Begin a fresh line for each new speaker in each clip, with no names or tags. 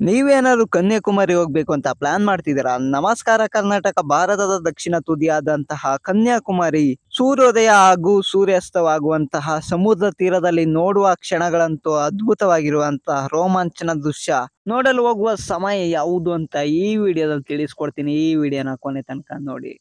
ನೀವೇನಾದ್ರು ಕನ್ಯಾಕುಮಾರಿ ಹೋಗ್ಬೇಕು ಅಂತ ಪ್ಲಾನ್ ಮಾಡ್ತಿದ್ದೀರಾ ನಮಸ್ಕಾರ ಕರ್ನಾಟಕ ಭಾರತದ ದಕ್ಷಿಣ ತುದಿಯಾದಂತಹ ಕನ್ಯಾಕುಮಾರಿ ಸೂರ್ಯೋದಯ ಹಾಗೂ ಸೂರ್ಯಾಸ್ತವಾಗುವಂತಹ ಸಮುದ್ರ ತೀರದಲ್ಲಿ ನೋಡುವ ಕ್ಷಣಗಳಂತೂ ಅದ್ಭುತವಾಗಿರುವಂತಹ ರೋಮಾಂಚನ ದೃಶ್ಯ ನೋಡಲು ಹೋಗುವ ಸಮಯ ಯಾವುದು ಅಂತ ಈ ವಿಡಿಯೋದಲ್ಲಿ ತಿಳಿಸ್ಕೊಡ್ತೀನಿ ಈ ವಿಡಿಯೋನ ಕೊನೆ ತನಕ ನೋಡಿ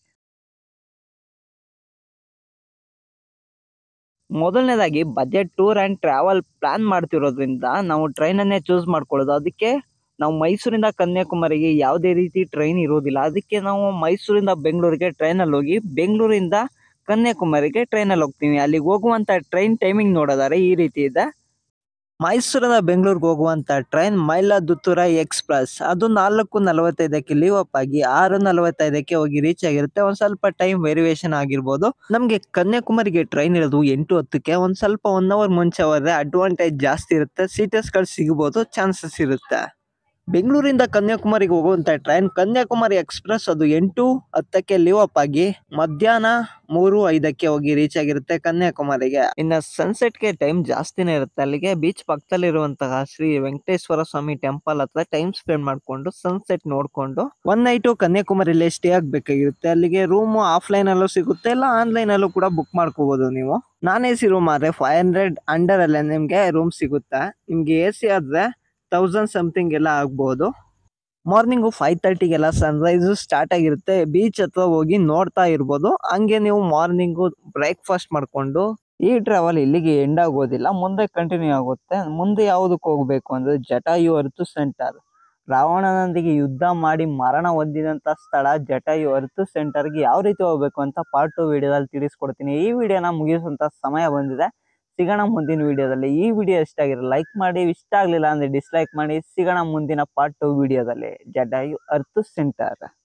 ಮೊದಲನೇದಾಗಿ budget tour and travel plan ಮಾಡ್ತಿರೋದ್ರಿಂದ ನಾವು ಟ್ರೈನನ್ನೇ ಚೂಸ್ ಮಾಡ್ಕೊಳ್ಳೋದು ಅದಕ್ಕೆ ನಾವು ಮೈಸೂರಿಂದ ಕನ್ಯಾಕುಮಾರಿಗೆ ಯಾವುದೇ ರೀತಿ ಟ್ರೈನ್ ಇರೋದಿಲ್ಲ ಅದಕ್ಕೆ ನಾವು ಮೈಸೂರಿಂದ ಬೆಂಗಳೂರಿಗೆ ಟ್ರೈನಲ್ಲಿ ಹೋಗಿ ಬೆಂಗಳೂರಿಂದ ಕನ್ಯಾಕುಮಾರಿಗೆ ಟ್ರೈನಲ್ಲಿ ಹೋಗ್ತೀವಿ ಅಲ್ಲಿಗೆ ಹೋಗುವಂಥ ಟ್ರೈನ್ ಟೈಮಿಂಗ್ ನೋಡೋದಾದ್ರೆ ಈ ರೀತಿ ಇದೆ ಮೈಸೂರಿಂದ ಬೆಂಗಳೂರಿಗೆ ಹೋಗುವಂಥ ಟ್ರೈನ್ ಮೈಲಾದುತ್ತೂರ ಎಕ್ಸ್ಪ್ರೆಸ್ ಅದು ನಾಲ್ಕು ನಲವತ್ತೈದಕ್ಕೆ ಲೀವ್ ಅಪ್ ಆಗಿ ಆರು ನಲವತ್ತೈದಕ್ಕೆ ಹೋಗಿ ರೀಚ್ ಆಗಿರುತ್ತೆ ಒಂದು ಸ್ವಲ್ಪ ಟೈಮ್ ವೇರಿಯೇಷನ್ ಆಗಿರ್ಬೋದು ನಮಗೆ ಕನ್ಯಾಕುಮಾರಿಗೆ ಟ್ರೈನ್ ಇರೋದು ಎಂಟು ಹತ್ತಕ್ಕೆ ಒಂದು ಸ್ವಲ್ಪ ಒನ್ ಅವರ್ ಮುಂಚೆ ಹೋದ್ರೆ ಅಡ್ವಾಂಟೇಜ್ ಜಾಸ್ತಿ ಇರುತ್ತೆ ಸೀಟರ್ಸ್ಗಳು ಸಿಗ್ಬೋದು ಚಾನ್ಸಸ್ ಇರುತ್ತೆ ಬೆಂಗಳೂರಿಂದ ಕನ್ಯಾಕುಮಾರಿಗೆ ಹೋಗುವಂಥ ಟ್ರೈನ್ ಕನ್ಯಾಕುಮಾರಿ ಎಕ್ಸ್ಪ್ರೆಸ್ ಅದು ಎಂಟು ಹತ್ತಕ್ಕೆ ಲೀವ್ ಅಪ್ ಆಗಿ ಮಧ್ಯಾಹ್ನ ಮೂರು ಐದಕ್ಕೆ ಹೋಗಿ ರೀಚ್ ಆಗಿರುತ್ತೆ ಕನ್ಯಾಕುಮಾರಿಗೆ ಇನ್ನು ಸನ್ಸೆಟ್ಗೆ ಟೈಮ್ ಜಾಸ್ತಿನೇ ಇರುತ್ತೆ ಅಲ್ಲಿಗೆ ಬೀಚ್ ಪಕ್ಕದಲ್ಲಿರುವಂತಹ ಶ್ರೀ ವೆಂಕಟೇಶ್ವರ ಸ್ವಾಮಿ ಟೆಂಪಲ್ ಹತ್ರ ಟೈಮ್ ಸ್ಪೆಂಡ್ ಮಾಡಿಕೊಂಡು ಸನ್ಸೆಟ್ ನೋಡಿಕೊಂಡು ಒನ್ ನೈಟು ಕನ್ಯಾಕುಮಾರಿಲೇ ಸ್ಟೇ ಆಗಬೇಕಾಗಿರುತ್ತೆ ಅಲ್ಲಿಗೆ ರೂಮು ಆಫ್ಲೈನ್ ಅಲ್ಲೂ ಸಿಗುತ್ತೆ ಇಲ್ಲ ಆನ್ಲೈನ್ ಅಲ್ಲೂ ಕೂಡ ಬುಕ್ ಮಾಡ್ಕೋಬಹುದು ನೀವು ನಾನ್ ಎ ಸಿ ರೂಮ್ ಆದ್ರೆ ಫೈವ್ ಹಂಡ್ರೆಡ್ ಅಂಡರ್ ಅಲ್ಲೇ ನಿಮ್ಗೆ ರೂಮ್ ಸಿಗುತ್ತೆ ನಿಮ್ಗೆ ಎ ಸಿ ಆದ್ರೆ ತೌಸಂಡ್ ಸಮಥಿಂಗ್ ಎಲ್ಲ ಆಗ್ಬಹುದು ಮಾರ್ನಿಂಗು ಫೈವ್ ತರ್ಟಿಗೆಲ್ಲ ಸನ್ರೈಸ್ ಸ್ಟಾರ್ಟ್ ಆಗಿರುತ್ತೆ ಬೀಚ್ ಹತ್ರ ಹೋಗಿ ನೋಡ್ತಾ ಇರ್ಬೋದು ಹಂಗೆ ನೀವು ಮಾರ್ನಿಂಗು ಬ್ರೇಕ್ಫಾಸ್ಟ್ ಮಾಡ್ಕೊಂಡು ಈ ಟ್ರಾವೆಲ್ ಇಲ್ಲಿಗೆ ಎಂಡ್ ಆಗೋದಿಲ್ಲ ಮುಂದೆ ಕಂಟಿನ್ಯೂ ಆಗುತ್ತೆ ಮುಂದೆ ಯಾವುದಕ್ಕೆ ಹೋಗ್ಬೇಕು ಅಂದ್ರೆ ಜಟಾಯು ಅರ್ತು ಸೆಂಟರ್ ರಾವಣನೊಂದಿಗೆ ಯುದ್ಧ ಮಾಡಿ ಮರಣ ಹೊಂದಿದಂತ ಸ್ಥಳ ಜಟಾಯು ಅರ್ತು ಸೆಂಟರ್ಗೆ ಯಾವ ರೀತಿ ಹೋಗ್ಬೇಕು ಅಂತ ಪಾರ್ಟ್ ಟು ವಿಡಿಯೋದಲ್ಲಿ ತಿಳಿಸ್ಕೊಡ್ತೀನಿ ಈ ವಿಡಿಯೋನ ಮುಗಿಸುವಂತ ಸಮಯ ಬಂದಿದೆ ಸಿಗೋಣ ಮುಂದಿನ ವಿಡಿಯೋದಲ್ಲಿ ಈ ವಿಡಿಯೋ ಇಷ್ಟ ಆಗಿರೋ ಲೈಕ್ ಮಾಡಿ ಇಷ್ಟ ಆಗಲಿಲ್ಲ ಅಂದ್ರೆ ಡಿಸ್ಲೈಕ್ ಮಾಡಿ ಸಿಗೋಣ ಮುಂದಿನ ಪಾರ್ಟ್ ಟು ವಿಡಿಯೋದಲ್ಲಿ ಜಟಾಯು ಅರ್ತು ಸೆಂಟರ್